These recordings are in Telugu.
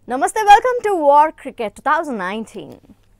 నమస్తే welcome to war cricket two thousand nineteen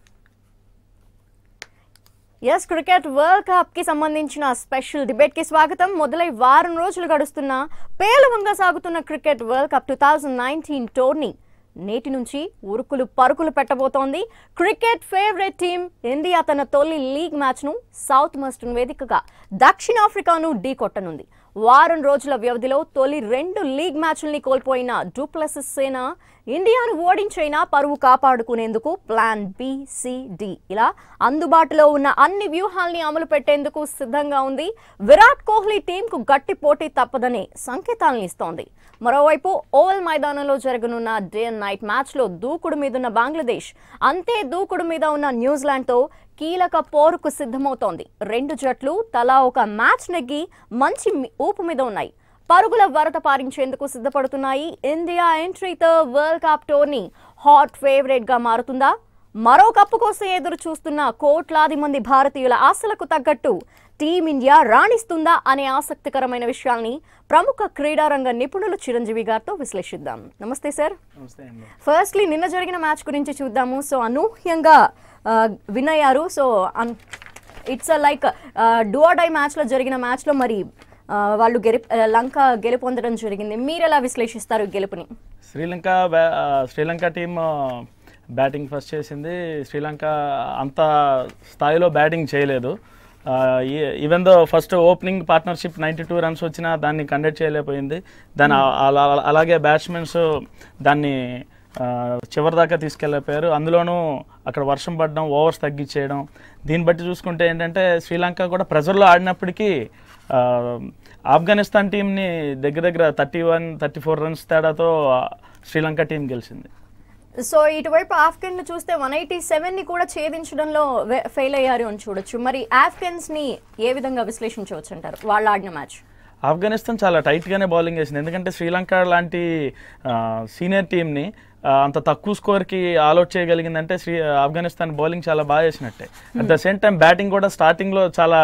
S cricket world cup కి సంబంధించిన స్పెషల్ డిబేట్ కి స్వాగతం మొదలై వారం రోజులు గడుస్తున్న పేలవంగా సాగుతున్న cricket world cup two thousand nineteen tourney నేటి నుంచి ఉరుకులు పరుకులు పెట్టబోతోంది క్రికెట్ ఫేవరెట్ టీం ఇండియా తన తొలి లీగ్ మ్యాచ్ను సౌత్ మస్టర్న్ వేదికగా దక్షిణాఫ్రికాను ఢీకొట్టనుంది వారం రోజుల వ్యవధిలో తొలి రెండు లీగ్ మ్యాచ్ల్ని కోల్పోయిన డూప్లసిస్ సేన ఇండియాను ఓడించైనా పరువు కాపాడుకునేందుకు ప్లాన్ బి సి, డి ఇలా అందుబాటులో ఉన్న అన్ని వ్యూహాల్ని అమలు పెట్టేందుకు సిద్ధంగా ఉంది విరాట్ కోహ్లీ టీంకు గట్టి పోటీ తప్పదనే సంకేతాలను ఇస్తోంది మరోవైపు ఓవల్ మైదానంలో జరగనున్న డే అండ్ నైట్ మ్యాచ్లో దూకుడు మీదున్న బంగ్లాదేశ్ అంతే దూకుడు మీద ఉన్న న్యూజిలాండ్తో కీలక పోరుకు సిద్ధమవుతోంది రెండు జట్లు తలా ఒక మ్యాచ్ నెగ్గి మంచి మీ- ఊపు మీద ఉన్నాయి పరుగుల వరద పారించేందుకు సిద్ధపడుతున్నాయి ఇండియా ఎంట్రీతో world cup tourney hot favourite గా మారుతుందా మరో కప్పు కోసం ఎదురు చూస్తున్న కోట్లాది మంది భారతీయుల ఆశలకు తగ్గట్టు టీమిండియా రాణిస్తుందా అనే ఆసక్తికరమైన విషయాల్ని ప్రముఖ క్రీడారంగ నిపుణులు చిరంజీవి గారితో విశ్లేషిద్దాం నమస్తే సార్ నమస్తే అండి ఫస్ట్లీ నిన్న జరిగిన మ్యాచ్ గురించి చూద్దాము సో అనూహ్యంగా విన్ అయ్యారు సో ఇట్స్ లైక్ డై మ్యాచ్లో జరిగిన మ్యాచ్లో మరి ఆ, వాళ్ళు గెలి ఆ, లంక గెలుపొందడం జరిగింది మీరు ఎలా విశ్లేషిస్తారు ఈ గెలుపుని శ్రీలంక బ్యా- ఆ, శ్రీలంక టీం బ్యాటింగ్ ఫస్ట్ చేసింది శ్రీలంక అంత స్థాయిలో బ్యాటింగ్ చేయలేదు even though first opening partnership ninety two runs వచ్చినా దాన్ని కండక్ట్ చేయలేకపోయింది దాని ఆ- అలా- అలాగే బ్యాట్స్మెన్స్ దాన్ని ఆ, చివరి దాకా తీసుకెళ్ళిపోయారు అందులోనూ అక్కడ వర్షం పడడం ఓవర్స్ తగ్గించేయడం దీన్ని బట్టి చూసుకుంటే ఏంటంటే శ్రీలంక కూడా ప్రెజర్లో ఆడినప్పటికీ ఆ, ఆఫ్ఘనిస్తాన్ టీంని దగ్గర దగ్గర thirty one thirty four runs తేడాతో ఆ, శ్రీలంక టీం గెలిచింది సో ఇటువైపు ఆఫ్ఘన్ చూస్తే వన్ ఎయిటీ సెవెన్ ని కూడా ఛేదించడంలో ఫెయిల్ అయ్యారు అని చూడొచ్చు మరి ఆఫ్ఘన్స్ ని ఏ విధంగా విశ్లేషించవచ్చు అంటారు వాళ్ళు ఆడిన మ్యాచ్ ఆఫ్ఘనిస్తాన్ చాలా టైట్గానే బౌలింగ్ వేసింది ఎందుకంటే శ్రీలంక లాంటి సీనియర్ టీంని ఆ, అంత తక్కువ స్కోర్కి ఆల్అౌట్ చేయగలిగిందంటే శ్రీ ఆఫ్ఘనిస్తాన్ బౌలింగ్ చాలా బాగా చేసినట్టే at the same time batting కూడా స్టార్టింగ్లో చాలా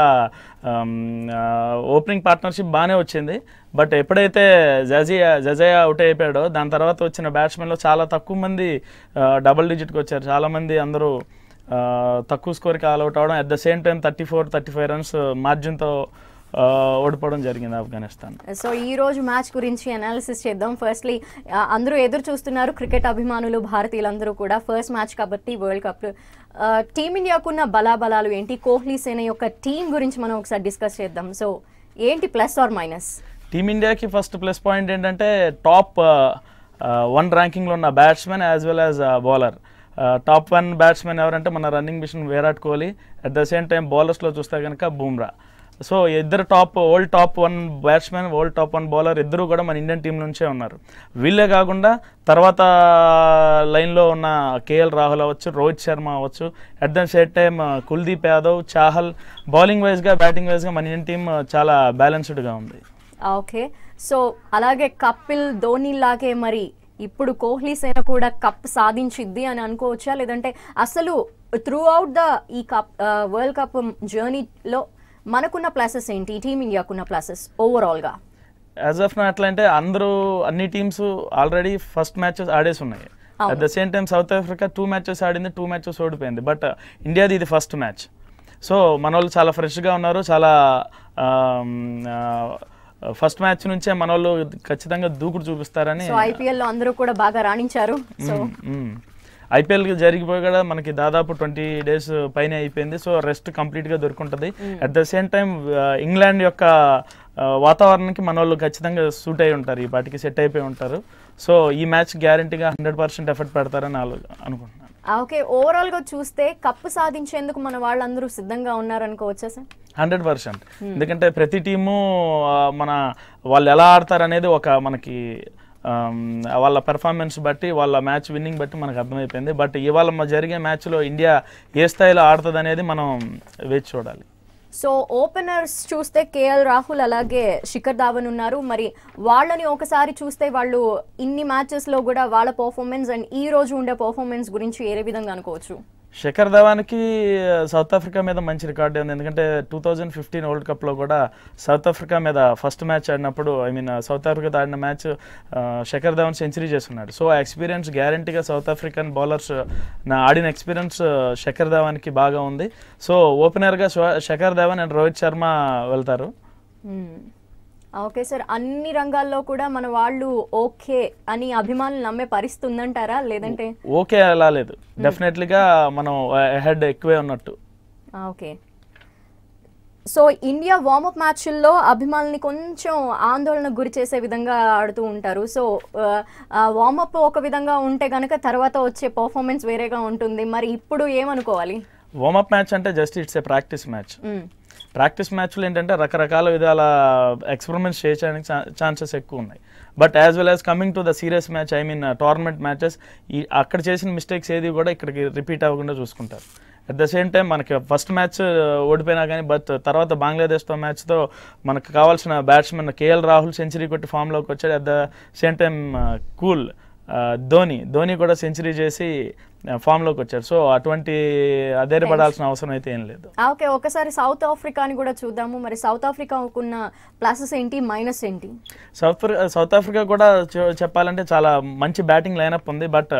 ఓపెనింగ్ పార్ట్నర్షిప్ బాగానే వచ్చింది బట్ ఎప్పుడైతే జజియా జజయా అవుట్ అయిపోయాడో దాని తర్వాత వచ్చిన బ్యాట్స్మెన్లో చాలా తక్కువ మంది డబుల్ డిజిట్కి వచ్చారు చాలామంది అందరూ ఆ, తక్కువ స్కోర్కి ఆల్అౌట్ అవడం at the same time thirty four thirty five runs మార్జిన్తో ఓడిపోవడం జరిగింది ఆఫ్ఘనిస్తాన్ సో ఈ రోజు మ్యాచ్ గురించి అనాలిసిస్ చేద్దాం ఫస్ట్లీ అందరూ ఎదురు చూస్తున్నారు క్రికెట్ అభిమానులు భారతీయులందరూ కూడా ఫస్ట్ మ్యాచ్ కాబట్టి వరల్డ్ కప్ టీమిండియాకున్న బలాబలాలు ఏంటి కోహ్లీ సేన యొక్క టీం గురించి మనం ఒకసారి డిస్కస్ చేద్దాం సో ఏంటి ప్లస్ ఆర్ మైనస్ టీమిండియాకి ఫస్ట్ ప్లస్ పాయింట్ ఏంటంటే టాప్ వన్ ర్యాంకింగ్లో ఉన్న batsmen as well as bowler top one batsmen ఎవరంటే మన running machine Virat Kohli at the same time బౌలర్స్లో చూస్తే కనుక బూమ్రా సో ఇద్దరు top world top one batsmen world top one bowler ఇద్దరు కూడా మన ఇండియన్ టీం నుంచే ఉన్నారు వీళ్ళే కాకుండా తర్వాత లైన్లో ఉన్న కేఎల్ రాహుల్ అవ్వచ్చు రోహిత్ శర్మ అవ్వచ్చు at the same time Kuldeep Yadav Chahal bowling వైజ్గా బ్యాటింగ్ వైజ్గా మన ఇండియన్ టీం చాలా బ్యాలెన్స్డ్గా ఉంది ఓకే సో అలాగే కపిల్ ధోని లాగే మరి ఇప్పుడు కోహ్లీ సేన కూడా కప్ సాధించిద్ది అని అనుకోవచ్చా లేదంటే అసలు త్రూ అవుట్ ద ఈ కప్ వరల్డ్ కప్ జర్నీలో మనకున్న ప్లసెస్ ఏంటి టీమిండియాకున్న ప్లసెస్ ఓవరాల్గా యాజ్ ఆఫ్ నా ఎట్లా అంటే అందరూ అన్ని టీమ్స్ ఆల్రెడీ ఫస్ట్ మ్యాచెస్ ఆడేసి ఉన్నాయి at the same time South Africa two matches ఆడింది టూ మ్యాచెస్ ఓడిపోయింది బట్ ఇండియాది ఇది ఫస్ట్ మ్యాచ్ సో మన వాళ్ళు చాలా ఫ్రెష్గా ఉన్నారు చాలా ఫస్ట్ మ్యాచ్ నుంచే మన వాళ్ళు ఖచ్చితంగా దూకుడు చూపిస్తారని సో ఐపీఎల్ లో అందరూ కూడా బాగా రాణించారు సో ఐపీఎల్ జరిగిపోయి కూడా మనకి దాదాపు ట్వంటీ డేస్ పైన అయిపోయింది సో రెస్ట్ కంప్లీట్గా దొరుకుంటుంది at the same time England యొక్క ఆ, వాతావరణానికి మన వాళ్ళు ఖచ్చితంగా సూట్ అయి ఉంటారు ఈ పాటికి సెట్ అయిపోయి ఉంటారు సో ఈ మ్యాచ్ గ్యారంటీగా హండ్రెడ్ పర్సెంట్ ఎఫర్ట్ పెడతారని ఆలో అనుకుంటున్నాను ఓకే ఓవరాల్ గా చూస్తే కప్పు సాధించేందుకు మన వాళ్ళందరూ సిద్ధంగా ఉన్నారనుకోవచ్చా సార్ హండ్రెడ్ పర్సెంట్ ఎందుకంటే ప్రతి టీము ఆ, మన వాళ్ళు ఎలా ఆడతారు అనేది ఒక మనకి ఆమ్, వాళ్ళ పెర్ఫార్మెన్స్ బట్టి వాళ్ళ మ్యాచ్ విన్నింగ్ బట్టి మనకు అర్థమైపోయింది బట్ ఇవాళ మ- జరిగే మ్యాచ్లో ఇండియా ఏ స్థాయిలో ఆడుతుంది అనేది మనం వేచి చూడాలి సో ఓపెనర్స్ చూస్తే కేఎల్ రాహుల్ అలాగే శిఖర్ ధావన్ ఉన్నారు మరి వాళ్ళని ఒకసారి చూస్తే వాళ్ళు ఇన్ని మ్యాచెస్ లో కూడా వాళ్ళ పర్ఫార్మెన్స్ అండ్ ఈ రోజు ఉండే పర్ఫార్మెన్స్ గురించి ఏ విధంగా అనుకోవచ్చు శేఖర్ ధవాన్కి సౌత్ ఆఫ్రికా మీద మంచి రికార్డే ఉంది ఎందుకంటే టూ థౌజండ్ ఫిఫ్టీన్ వరల్డ్ కప్లో కూడా సౌత్ ఆఫ్రికా మీద ఫస్ట్ మ్యాచ్ ఆడినప్పుడు ఐ మీన్ సౌత్ ఆఫ్రికాతో ఆడిన మ్యాచ్ శేఖర్ ధవన్ సెంచరీ చేస్తున్నాడు సో ఆ ఎక్స్పీరియన్స్ గ్యారంటీగా సౌత్ ఆఫ్రికన్ బౌలర్స్ నా ఆడిన ఎక్స్పీరియన్స్ శేఖర్ ధవాన్కి బాగా ఉంది సో ఓపెనర్గా శేఖర్ ధవన్ అండ్ రోహిత్ శర్మ వెళ్తారు మ్మ్. ఓకే సార్ అన్ని రంగాల్లో కూడా మన వాళ్ళు ఓకే అని అభిమానులు నమ్మే పరిస్థితి ఉందంటారా లేదంటే ఓకే అలా లేదు డెఫినెట్లీగా మనం హెడ్ ఎక్కువే ఉన్నట్టు ఆ, ఓకే సో ఇండియా వార్మప్ మ్యాచ్ల్లో అభిమానుల్ని కొంచెం ఆందోళనకు గురి చేసే విధంగా ఆడుతూ ఉంటారు సో వార్మప్ ఒక విధంగా ఉంటే కనుక తర్వాత వచ్చే పర్ఫార్మెన్స్ వేరేగా ఉంటుంది మరి ఇప్పుడు ఏమనుకోవాలి వార్మప్ మ్యాచ్ అంటే just it's a practice match hmm. Practice మ్యాచ్లు ఏంటంటే రకరకాల విధాల ఎక్స్పెరిమెంట్స్ చేయడానికి ఛాన్సెస్ ఎక్కువ ఉన్నాయి but as well as coming to the serious match I mean tournament matches ఈ అక్కడ చేసిన మిస్టేక్స్ ఏది కూడా ఇక్కడికి రిపీట్ అవ్వకుండా చూసుకుంటారు అట్ ద సేమ్ టైం మనకి ఫస్ట్ మ్యాచ్ ఓడిపోయినా కానీ బట్ తర్వాత బంగ్లాదేశ్తో మ్యాచ్తో మనకు కావాల్సిన బ్యాట్స్మెన్ కేఎల్ రాహుల్ సెంచరీ కొట్టి ఫామ్లోకి వచ్చాడు at the same time cool Dhoni Dhoni కూడా సెంచరీ చేసి ఫామ్లోకి వచ్చాడు సో అటువంటి అధైర్యపడాల్సిన అవసరం అయితే ఏం లేదు ఆ, ఓకే ఒకసారి సౌత్ ఆఫ్రికాని కూడా చూద్దాము మరి సౌత్ ఆఫ్రికాకున్న ప్లసెస్ ఏంటి మైనస్ ఏంటి సౌత్ ఆఫ్రికా సౌత్ ఆఫ్రికా కూడా చె- చెప్పాలంటే చాలా మంచి బ్యాటింగ్ లైనప్ ఉంది బట్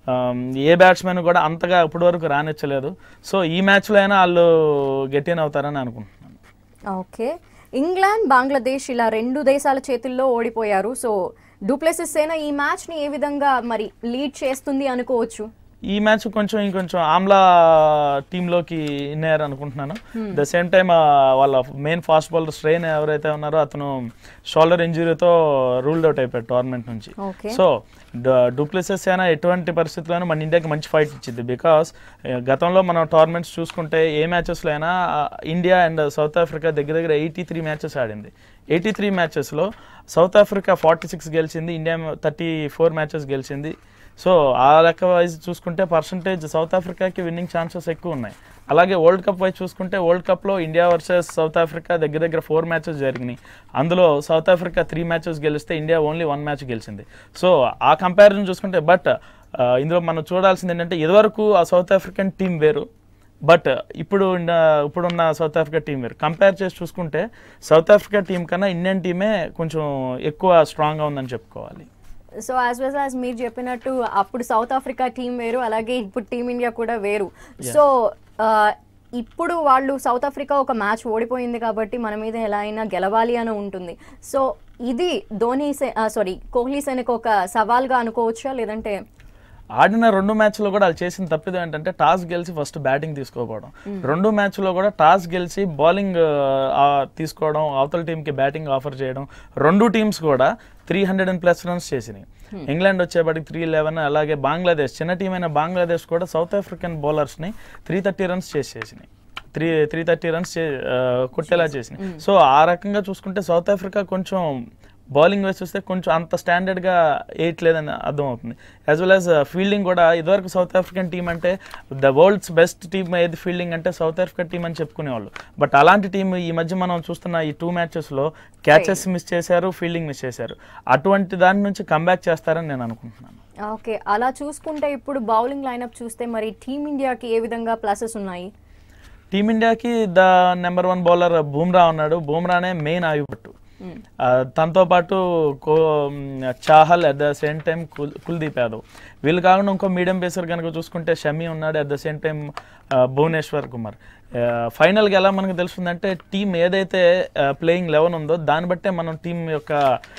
ఏ బ్యాట్స్మెన్ కూడా అంతగా ఇప్పటి వరకు రానిచ్చలేదు సో ఈ మ్యాచ్లో అయినా వాళ్ళు గెటిన్ అవుతారని అనుకుంటున్నాను ఓకే ఇంగ్లాండ్ బంగ్లాదేశ్ ఇలా రెండు దేశాల చేతుల్లో ఓడిపోయారు సో డూప్లెసిస్ సేన ఈ మ్యాచ్ని ఏ విధంగా మరి లీడ్ చేస్తుంది అనుకోవచ్చు ఈ మ్యాచ్ కొంచెం ఇంకొంచెం ఆమ్లా టీంలోకి ఇన్నారు అనుకుంటున్నాను ద సేమ్ టైమ్ వాళ్ళ మెయిన్ ఫాస్ట్ బౌలర్ స్ట్రెయిన్ ఎవరైతే ఉన్నారో అతను షోల్డర్ ఇంజురీతో రూల్డ్ అవుట్ అయిపోయాడు టోర్నమెంట్ నుంచి ఓకే సో డూప్లెసెస్ అయినా ఎటువంటి పరిస్థితుల్లోనూ మన ఇండియాకి మంచి ఫైట్ ఇచ్చింది బికాస్ గతంలో మనం టోర్నమెంట్స్ చూసుకుంటే ఏ మ్యాచెస్లో అయినా ఇండియా అండ్ సౌత్ ఆఫ్రికా దగ్గర దగ్గర ఎయిటీ త్రీ మ్యాచెస్ ఆడింది ఎయిటీ త్రీ మ్యాచెస్లో సౌత్ ఆఫ్రికా ఫార్టీ సిక్స్ గెలిచింది ఇండియా థర్టీ ఫోర్ మ్యాచెస్ గెలిచింది సో ఆ లెక్క వైజ్ చూసుకుంటే పర్సంటేజ్ సౌత్ ఆఫ్రికాకి విన్నింగ్ ఛాన్సెస్ ఎక్కువ ఉన్నాయి అలాగే వరల్డ్ కప్ వైజ్ చూసుకుంటే వరల్డ్ కప్లో ఇండియా వర్సెస్ సౌత్ ఆఫ్రికా దగ్గర దగ్గర ఫోర్ మ్యాచెస్ జరిగినాయి అందులో సౌత్ ఆఫ్రికా త్రీ మ్యాచెస్ గెలిస్తే ఇండియా ఓన్లీ వన్ మ్యాచ్ గెలిచింది సో ఆ కంపారిజన్ చూసుకుంటే బట్ ఇందులో మనం చూడాల్సింది ఏంటంటే ఇదివరకు ఆ సౌత్ ఆఫ్రికన్ టీం వేరు బట్ ఇప్పుడు ఉన్న- ఇప్పుడున్న సౌత్ ఆఫ్రికా టీం వేరు కంపేర్ చేసి చూసుకుంటే సౌత్ ఆఫ్రికా టీం కన్నా ఇండియన్ టీమే కొంచెం ఎక్కువ స్ట్రాంగ్గా ఉందని చెప్పుకోవాలి సో యాజ్ వెల్ యాజ్ మీరు చెప్పినట్టు అప్పుడు సౌత్ ఆఫ్రికా టీం వేరు అలాగే ఇప్పుడు టీమిండియా కూడా వేరు సో ఆ, ఇప్పుడు వాళ్ళు సౌత్ ఆఫ్రికా ఒక మ్యాచ్ ఓడిపోయింది కాబట్టి మన మీద ఎలా అయినా గెలవాలి అని ఉంటుంది సో ఇది ధోని సారీ కోహ్లీ సేనకు ఒక సవాల్గా అనుకోవచ్చా లేదంటే ఆడిన రెండు మ్యాచ్లో కూడా వాళ్ళు చేసిన తప్పిదం ఏంటంటే టాస్ గెలిచి ఫస్ట్ బ్యాటింగ్ తీసుకోకపోవడం రెండు మ్యాచ్లో కూడా టాస్ గెలిచి బౌలింగ్ తీసుకోవడం అవతల టీంకి బ్యాటింగ్ ఆఫర్ చేయడం రెండు టీమ్స్ కూడా three hundred and plus runs చేసినాయి ఇంగ్లాండ్ వచ్చేప్పటికి త్రీ లెవెన్ అలాగే బంగ్లాదేశ్ చిన్న టీం అయిన బంగ్లాదేశ్ కూడా సౌత్ ఆఫ్రికన్ బౌలర్స్ని త్రీ థర్టీ రన్స్ చేసేసినాయి త్రీ త్రీ థర్టీ రన్స్ కొట్టేలా చేసినాయి సో ఆ రకంగా చూసుకుంటే సౌత్ ఆఫ్రికా కొంచెం బౌలింగ్ వేసి చూస్తే కొంచెం అంత స్టాండర్డ్గా వేయట్లేదని అర్థం అవుతుంది యాజ్ వెల్ యాజ్ ఫీల్డింగ్ కూడా ఇదివరకు సౌత్ ఆఫ్రికన్ టీం అంటే ద వరల్డ్స్ బెస్ట్ టీమ్ ఏది ఫీల్డింగ్ అంటే సౌత్ ఆఫ్రికా టీం అని చెప్పుకునేవాళ్ళు బట్ అలాంటి టీం ఈ మధ్య మనం చూస్తున్న ఈ టూ మ్యాచెస్లో క్యాచెస్ మిస్ చేశారు ఫీల్డింగ్ మిస్ చేశారు అటువంటి దాని నుంచి కంబ్యాక్ చేస్తారని నేను అనుకుంటున్నాను ఓకే అలా చూసుకుంటే ఇప్పుడు బౌలింగ్ లైనప్ చూస్తే మరి టీమిండియాకి ఏ విధంగా ప్లసెస్ ఉన్నాయి టీమిండియాకి the number one bowler Bumrah ఉన్నాడు బూమ్రానే మెయిన్ ఆగిపట్టు Hmm. ఆ, తనతో పాటు కో Chahal at the same time కుల్ కుల్దీప్ యాదవ్ వీళ్ళు కాకుండా ఇంకో మీడియం పేసర్ కనుక చూసుకుంటే షమి ఉన్నాడు at the same time Bhuvneshwar Kumar ఫైనల్గా ఎలా మనకు తెలుస్తుందంటే టీం ఏదైతే ప్లేయింగ్ లెవెన్ ఉందో దాన్ని బట్టే మనం టీం యొక్క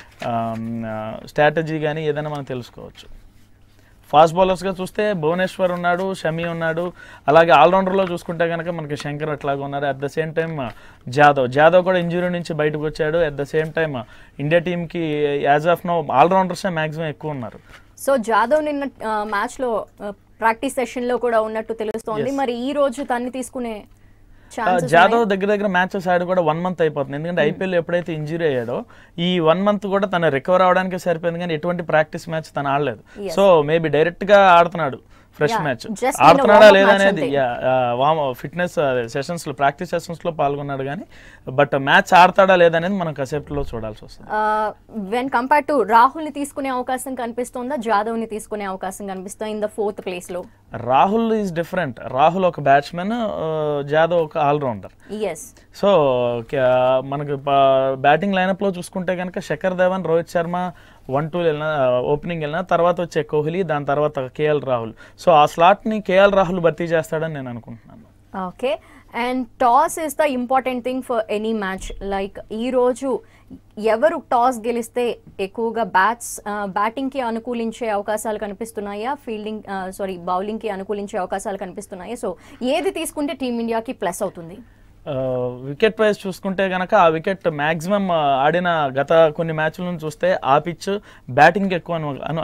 స్ట్రాటజీ కానీ ఏదైనా మనం తెలుసుకోవచ్చు ఫాస్ట్ బౌలర్స్గా చూస్తే భువనేశ్వర్ ఉన్నాడు షమి ఉన్నాడు అలాగే ఆల్రౌండర్లో చూసుకుంటే కనుక మనకి శంకర్ అట్లాగా ఉన్నారు at the same time Jadhav Jadhav కూడా ఇంజురీ నుంచి బయటకు వచ్చాడు at the same time India టీంకి యాజ్ ఆఫ్ నో ఆల్రౌండర్సే మ్యాక్సిమం ఎక్కువ ఉన్నారు సో జాదవ్ నిన్న మ్యాచ్ లో ప్రాక్టీస్ సెషన్ లో కూడా ఉన్నట్టు తెలుస్తోంది మరి ఈ రోజు తన్ని తీసుకునే ఛాన్సెస్ జాదవ్ దగ్గర దగ్గర మ్యాచెస్ ఆడి కూడా వన్ మంత్ అయిపోతుంది ఎందుకంటే ఐపీఎల్ ఎప్పుడైతే ఇంజురీ అయ్యాడో ఈ వన్ మంత్ కూడా తను రికవర్ అవడానికి సరిపోయింది కానీ ఎటువంటి ప్రాక్టీస్ మ్యాచ్ తను ఆడలేదు Yes. సో మేబీ డైరెక్ట్ గా ఆడుతున్నాడు ఫ్రెష్ Yeah, మ్యాచ్ just ఆడుతున్నాడా in a లేదా warm-up match అనేది అంతే. ఫిట్నెస్ సెషన్స్ లో ప్రాక్టీస్ సెషన్స్ లో పాల్గొన్నాడు కానీ బట్ మ్యాచ్ ఆడతాడా లేదా అనేది మనం కాసేపులో చూడాల్సి వస్తుంది వెన్ కంపేర్ టు రాహుల్ ని తీసుకునే అవకాశం కనిపిస్తోందా జాదవ్ ని తీసుకునే అవకాశం కనిపిస్తుందా ఇన్ ద ఫోర్త్ ప్లేస్ లో రాహుల్ ఈజ్ డిఫరెంట్ రాహుల్ ఒక బ్యాట్స్మెన్ జాదవ్ ఒక ఆల్రౌండర్ ఎస్ సో క- మనకు బ్యాటింగ్ లైనప్లో చూసుకుంటే కనుక శఖర్ ధవన్ రోహిత్ శర్మ వన్ టూ వెళ్ళిన ఓపెనింగ్ వెళ్ళిన తర్వాత వచ్చే కోహ్లీ దాని తర్వాత కేఎల్ రాహుల్ సో ఆ స్లాట్ని కేఎల్ రాహుల్ భర్తీ చేస్తాడని నేను అనుకుంటున్నాను okay and toss is the important thing for any match like ఈరోజు ఎవరు టాస్ గెలిస్తే ఎక్కువగా బ్యాట్స్ బ్యాటింగ్కి అనుకూలించే అవకాశాలు కనిపిస్తున్నాయా ఫీల్డింగ్ సారీ బౌలింగ్కి అనుకూలించే అవకాశాలు కనిపిస్తున్నాయా సో ఏది తీసుకుంటే టీమిండియాకి ప్లస్ అవుతుంది వికెట్ వైజ్ చూసుకుంటే కనుక ఆ వికెట్ మ్యాక్సిమం ఆడిన గత కొన్ని మ్యాచ్ల నుంచి చూస్తే ఆ పిచ్ బ్యాటింగ్ ఎక్కువ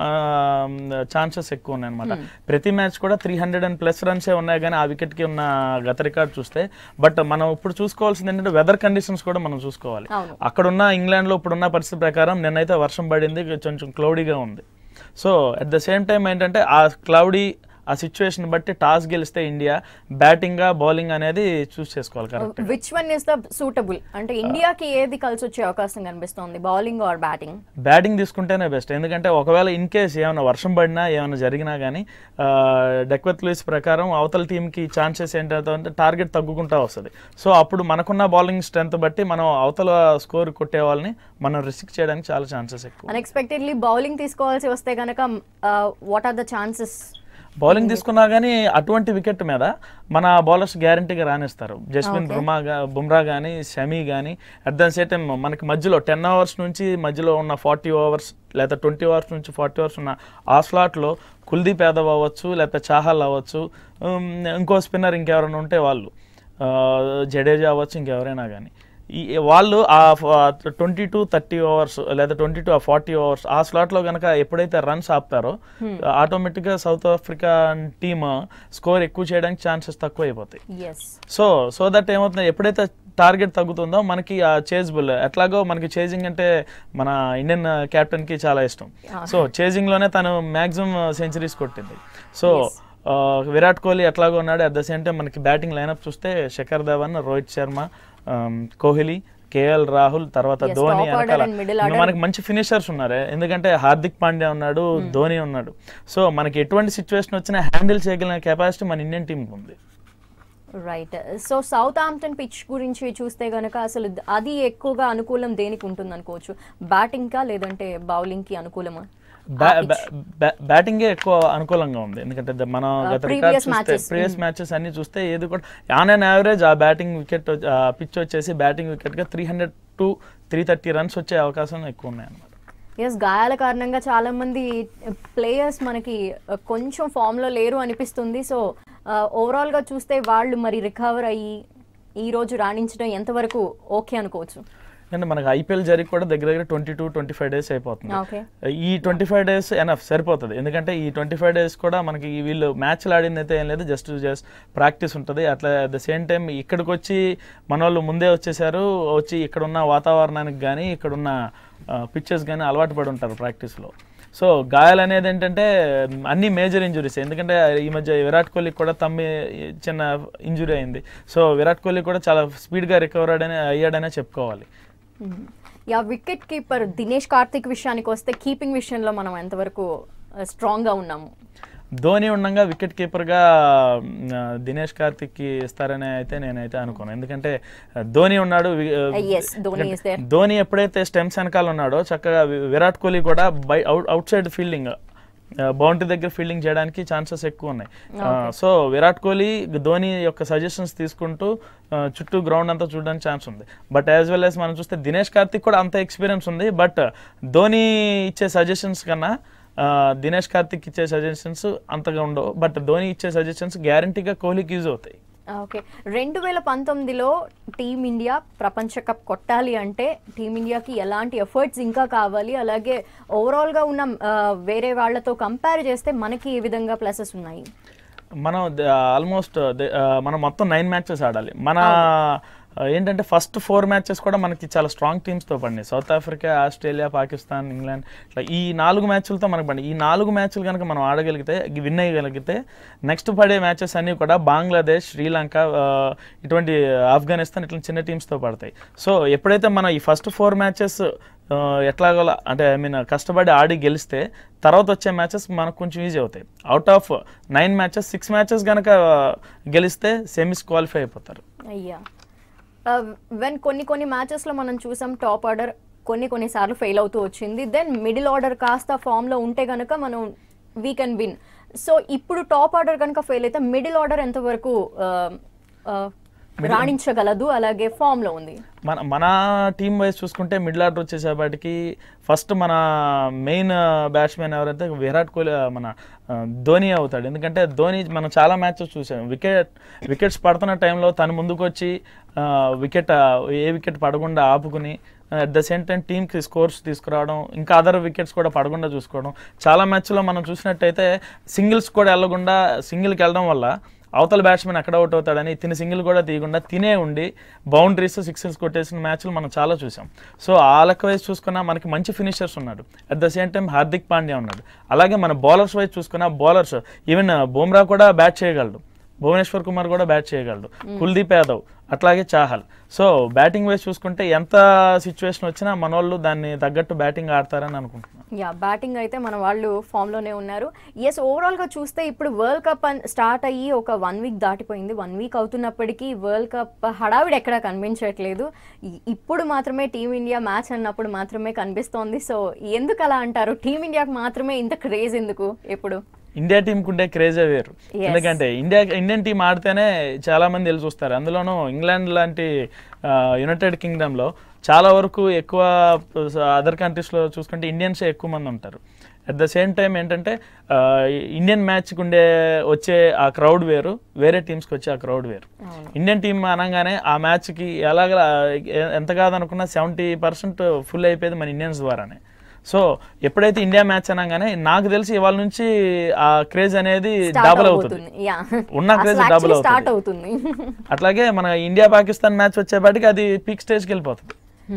ఛాన్సెస్ ఎక్కువ ఉన్నాయి అనమాట ప్రతి మ్యాచ్ కూడా త్రీ హండ్రెడ్ అండ్ ప్లస్ రన్సే ఉన్నాయి కానీ ఆ వికెట్కి ఉన్న గత రికార్డ్ చూస్తే బట్ మనం ఇప్పుడు చూసుకోవాల్సింది ఏంటంటే వెదర్ కండిషన్స్ కూడా మనం చూసుకోవాలి అవును అక్కడున్న ఇంగ్లాండ్లో ఇప్పుడున్న పరిస్థితి ప్రకారం నిన్నైతే వర్షం పడింది కొంచెం క్లౌడీగా ఉంది so at the same time ఏంటంటే ఆ క్లౌడీ ఆ సిచ్యువేషన్ బట్టి టాస్ గెలిస్తే ఇండియా బ్యాటింగ్ బౌలింగ్ అనేది చూస్ చేసుకోవాలి correct which one is the suitable అంటే ఇండియాకి ఏది కలిసి వచ్చే అవకాశం కనిపిస్తోంది బౌలింగ్ ఆర్ బ్యాటింగ్ బ్యాటింగ్ తీసుకుంటేనే బెస్ట్ ఎందుకంటే ఒకవేళ ఇన్ కేస్ ఏమైనా వర్షం పడినా ఏమైనా జరిగినా కానీ డెక్వెత్ లూయిస్ ప్రకారం అవతల టీంకి ఛాన్సెస్ ఏంటంటే టార్గెట్ తగ్గుకుంటా వస్తుంది సో అప్పుడు మనకున్న బౌలింగ్ స్ట్రెంత్ బట్టి మనం అవతల స్కోర్ కొట్టే వాళ్ళని మనం రిస్క్ చేయడానికి చాలా ఛాన్సెస్ ఎక్కువ అన్ఎక్స్పెక్టెడ్లీ బౌలింగ్ తీసుకోవాల్సి వస్తే కనుక what are the chances bowling తీసుకున్నా కానీ అటువంటి వికెట్ మీద మన బౌలర్స్ గ్యారంటీగా రాణిస్తారు జస్మిన్ Okay. బుమా గా- బుమ్రా కానీ షమీ కానీ అట్ ద సేమ్ టైం మనకి మధ్యలో టెన్ అవర్స్ నుంచి మధ్యలో ఉన్న ఫార్టీ ఓవర్స్ లేదా ట్వంటీ అవర్స్ నుంచి ఫార్టీ అవర్స్ ఉన్న ఆ స్లాట్లో కుల్దీప్ యాదవ్ అవ్వచ్చు లేకపోతే చాహల్ అవ్వచ్చు ఉమ్, ఇంకో స్పిన్నర్ ఇంకెవరైనా ఉంటే వాళ్ళు ఆ, జడేజా అవ్వచ్చు ఇంకెవరైనా కానీ ఈ వాళ్ళు ఆ ట్వంటీ టు థర్టీ అవర్స్ లేదా ట్వంటీ టు ఆ ఫార్టీ అవర్స్ ఆ స్లాట్లో కనుక ఎప్పుడైతే రన్స్ ఆపుతారో ఆటోమేటిక్గా సౌత్ ఆఫ్రికా టీమ్ స్కోర్ ఎక్కువ చేయడానికి ఛాన్సెస్ తక్కువ అయిపోతాయి ఎస్ సో సో దట్ ఏమవుతుంది ఎప్పుడైతే టార్గెట్ తగ్గుతుందో మనకి ఆ చేజబుల్ ఎట్లాగో మనకి చేజింగ్ అంటే మన ఇండియన్ కెప్టెన్ కి చాలా ఇష్టం సో చేజింగ్ లోనే తను మాక్సిమం సెంచరీస్ కొట్టింది సో ఆ, విరాట్ కోహ్లీ ఎట్లాగో ఉన్నాడు అట్ ద సేమ్ టైం మనకి బ్యాటింగ్ లైనప్ చూస్తే శఖర్ ధవన్ రోహిత్ శర్మ ఆమ్, కోహ్లీ కేఎల్ రాహుల్ తర్వాత Yes, ధోని top order వెనకాల and middle ఇంకా order. మనకి మంచి ఫినిషర్స్ ఉన్నారు ఎందుకంటే హార్దిక్ పాండ్యా ఉన్నాడు ధోని ఉన్నాడు సో మనకి ఎటువంటి సిచ్యువేషన్ వచ్చినా హ్యాండిల్ చేయగలిగిన కెపాసిటీ మన ఇండియన్ టీంకి ఉంది right so Southampton pitch గురించి చూస్తే గనక అసలు ద- అది ఎక్కువగా అనుకూలం దేనికి ఉంటుంది అనుకోవచ్చు బ్యాటింగ్ కా లేదంటే బౌలింగ్ కి అనుకూలమా బ్యాటింగే ఎక్కువ అనుకూలంగా ఉంది ఎందుకంటే ద- మనం గత previous రికార్డ్ చూస్తే matches. ప్రీవియస్ మ్యాచెస్ అన్ని చూస్తే ఏది కూడా ఆన్ అండ్ యావరేజ్ ఆ బ్యాటింగ్ వికెట్ పిచ్ వచ్చేసి బ్యాటింగ్ వికెట్ గా three hundred to three thirty runs వచ్చే అవకాశం ఎక్కువ ఉన్నాయి అన్నమాట ఎస్ గాయాల కారణంగా చాలా మంది ప్లేయర్స్ మనకి uh, కొంచెం ఫామ్ లో లేరు అనిపిస్తుంది సో ఓవరాల్ గా చూస్తే వాళ్ళు మరి రికవర్ అయ్యి ఈ రోజు రాణించడం ఎంతవరకు ఓకే అనుకోవచ్చు అంటే మనకి ఐపీఎల్ జరిగి కూడా దగ్గర దగ్గర twenty two twenty five days అయిపోతుంది ఓకే ఈ ట్వంటీ ఫైవ్ డేస్ ఎనఫ్ సరిపోతుంది ఎందుకంటే ఈ ట్వంటీ ఫైవ్ డేస్ కూడా మనకి ఈ వీళ్ళు మ్యాచ్లు ఆడింది అయితే ఏం లేదు జస్ట్ జస్ట్ ప్రాక్టీస్ ఉంటుంది అట్లా అట్ ద సేమ్ టైం ఇక్కడికి వచ్చి మన వాళ్ళు ముందే వచ్చేసారు వచ్చి ఇక్కడ ఉన్న వాతావరణానికి కానీ ఇక్కడున్న పిక్చర్స్ కానీ అలవాటు పడి ఉంటారు ప్రాక్టీస్లో సో గాయాలు అనేది ఏంటంటే మ్, అన్ని మేజర్ ఇంజురీస్ ఎందుకంటే ఈ మధ్య విరాట్ కోహ్లీకి కూడా తమ్మి చిన్న ఇంజురీ అయింది సో విరాట్ కోహ్లీ కూడా చాలా స్పీడ్గా రికవర్ అయ్యాడనే అయ్యాడనే చెప్పుకోవాలి yeah wicket keeper Dinesh Karthik విషయానికి వస్తే కీపింగ్ విషయంలో మనం ఎంతవరకు స్ట్రాంగ్ గా ఉన్నాము ధోని ఉండగా వికెట్ కీపర్గా దినేష్ కార్తిక్కి ఇస్తారని అయితే నేనైతే అనుకోను ఎందుకంటే ఆ, ధోని ఉన్నాడు వి- ఆ, yes, Dhoni is there. Dhoni ఎప్పుడైతే స్టెమ్స్ వెనకాల ఉన్నాడో చక్కగా వి- విరాట్ కోహ్లీ కూడా by out outside fielding boundary దగ్గర ఫీల్డింగ్ చేయడానికి ఛాన్సెస్ ఎక్కువ ఉన్నాయి సో విరాట్ కోహ్లీ ధోని యొక్క సజెషన్స్ తీసుకుంటూ ఆ, చుట్టూ గ్రౌండ్ అంతా చూడడానికి ఛాన్స్ ఉంది బట్ యాజ్ వెల్ యాజ్ మనం చూస్తే దినేష్ కార్తిక్ కూడా అంత ఎక్స్పీరియన్స్ ఉంది బట్ ధోని ఇచ్చే సజెషన్స్ కన్నా ఆ, దినేష్ కార్తిక్ ఇచ్చే సజెషన్స్ అంతగా ఉండవు బట్ ధోని ఇచ్చే సజెషన్స్ గ్యారంటీగా కోహ్లీకి యూజ్ అవుతాయి ఓకే రెండు వేల పంతొమ్మిదిలో టీమిండియా ప్రపంచ కప్ కొట్టాలి అంటే టీమిండియాకి ఎలాంటి ఎఫర్ట్స్ ఇంకా కావాలి అలాగే ఓవరాల్గా ఉన్న ఆ, వేరే వాళ్ళతో కంపేర్ చేస్తే మనకి ఏ విధంగా ప్లసెస్ ఉన్నాయి మనం ఆల్మోస్ట్ మనం మొత్తం నైన్ మ్యాచెస్ ఆడాలి మన ఆ, ఏంటంటే ఫస్ట్ ఫోర్ మ్యాచెస్ కూడా మనకి చాలా స్ట్రాంగ్ టీమ్స్తో పడినాయి South Africa Australia Pakistan England ఇట్లా ఈ నాలుగు మ్యాచ్లతో మనకు పడి ఈ నాలుగు మ్యాచ్లు కనుక మనం ఆడగలిగితే విన్ అయ్యగలిగితే నెక్స్ట్ పడే మ్యాచెస్ అన్నీ కూడా బంగ్లాదేశ్ శ్రీలంక ఆ, ఇటువంటి ఆఫ్ఘనిస్తాన్ ఇట్లా చిన్న టీమ్స్తో పడతాయి సో ఎప్పుడైతే మనం ఈ ఫస్ట్ ఫోర్ మ్యాచెస్ ఆ, ఎట్లాగోలా అంటే ఐ మీన్ కష్టపడి ఆడి గెలిస్తే తర్వాత వచ్చే మ్యాచెస్ మనకు కొంచెం ఈజీ అవుతాయి out of nine matches six matches కనుక గెలిస్తే సెమీస్ క్వాలిఫై అయిపోతారు అయ్యా వెన్ కొన్ని కొన్ని మ్యాచెస్లో మనం చూసాం టాప్ ఆర్డర్ కొన్ని కొన్ని సార్లు ఫెయిల్ అవుతూ వచ్చింది దెన్ మిడిల్ ఆర్డర్ కాస్త ఫామ్లో ఉంటే కనుక మనం వీ కెన్ విన్ సో ఇప్పుడు టాప్ ఆర్డర్ కనుక ఫెయిల్ అయితే మిడిల్ ఆర్డర్ ఎంతవరకు ఆ, ఆ, రాణించగలదు అలాగే ఫామ్లో ఉంది మన మన టీం వైజ్ చూసుకుంటే మిడిల్ ఆర్డర్ వచ్చేసేపటికి ఫస్ట్ మన మెయిన్ బ్యాట్స్మెన్ ఎవరైతే విరాట్ కోహ్లీ ఆ, మన ఆ, ధోని అవుతాడు ఎందుకంటే ధోని మనం చాలా మ్యాచెస్ చూసాం వికెట్ వికెట్స్ పడుతున్న టైంలో తను ముందుకు వచ్చి వికెట్ ఏ వికెట్ పడకుండా ఆపుకుని అట్ ద సేమ్ టైం టీంకి స్కోర్స్ తీసుకురావడం ఇంకా అదర్ వికెట్స్ కూడా పడకుండా చూసుకోవడం చాలా మ్యాచ్లో మనం చూసినట్టయితే సింగిల్స్ కూడా వెళ్ళకుండా సింగిల్కి వెళ్ళడం వల్ల అవతల బ్యాట్స్మెన్ ఎక్కడ అవుట్ అవుతాడని తిని సింగిల్ కూడా తీయకుండా తినే ఉండి బౌండరీస్ సిక్సెస్ కొట్టేసిన మ్యాచ్లు మనం చాలా చూసాం సో ఆ లెక్క వైజ్ చూసుకున్నా మనకి మంచి ఫినిషర్స్ ఉన్నాడు at the same time Hardik Pandya ఉన్నాడు అలాగే మన బౌలర్స్ వైజ్ చూసుకున్నా బౌలర్స్ ఈవెన్ బుమ్రా కూడా బ్యాట్ చేయగలడు భువనేశ్వర్ కుమార్ కూడా బ్యాట్ చేయగలడు కుల్దీప్ యాదవ్ అట్లాగే చాహల్ సో బ్యాటింగ్ వైజ్ చూసుకుంటే ఎంత సిచ్యువేషన్ వచ్చినా మన వాళ్ళు దాన్ని తగ్గట్టు బ్యాటింగ్ ఆడతారని అనుకుంటున్నాను యా బ్యాటింగ్ అయితే మన వాళ్ళు ఫామ్లోనే ఉన్నారు ఎస్ ఓవరాల్గా చూస్తే ఇప్పుడు వరల్డ్ కప్ స్టార్ట్ అయ్యి ఒక వన్ వీక్ దాటిపోయింది వన్ వీక్ అవుతున్నప్పటికీ వరల్డ్ కప్ హడావిడి ఎక్కడా కనిపించట్లేదు ఇ- ఇప్పుడు మాత్రమే టీమిండియా మ్యాచ్ అన్నప్పుడు మాత్రమే కనిపిస్తోంది సో ఎందుకు అలా అంటారు టీమిండియాకి మాత్రమే ఇంత క్రేజ్ ఎందుకు ఎప్పుడు ఇండియా టీంకి ఉండే క్రేజే వేరు Yes. ఎందుకంటే ఇండియా ఇండియన్ టీం ఆడితేనే చాలా మంది వెళ్ళి చూస్తారు అందులోనూ ఇంగ్లాండ్ లాంటి యునైటెడ్ కింగ్డమ్లో చాలా వరకు ఎక్కువ అదర్ కంట్రీస్లో చూసుకుంటే ఇండియన్సే ఎక్కువ మంది ఉంటారు అట్ ద సేమ్ టైం ఏంటంటే ఆ, ఇండియన్ మ్యాచ్కి ఉండే వచ్చే ఆ క్రౌడ్ వేరు వేరే టీమ్స్కి వచ్చే ఆ క్రౌడ్ వేరు అవును ఇండియన్ టీం అనగానే ఆ మ్యాచ్కి ఎలాగ ఎంత కాదనుకున్నా సెవెంటీ పర్సెంట్ ఫుల్ అయిపోయేది మన ఇండియన్స్ ద్వారానే సో ఎప్పుడైతే ఇండియా మ్యాచ్ అనగానే నాకు తెలిసి ఇవాళ నుంచి ఆ క్రేజ్ అనేది స్టార్ట్ డబుల్ అవుతుంది అవుతుంది యా ఉన్న craze double స్టార్ట్ అవుతుంది. అవుతుంది అట్లాగే మన ఇండియా పాకిస్తాన్ మ్యాచ్ వచ్చేపాటికి అది పీక్ స్టేజ్కి వెళ్ళిపోతుంది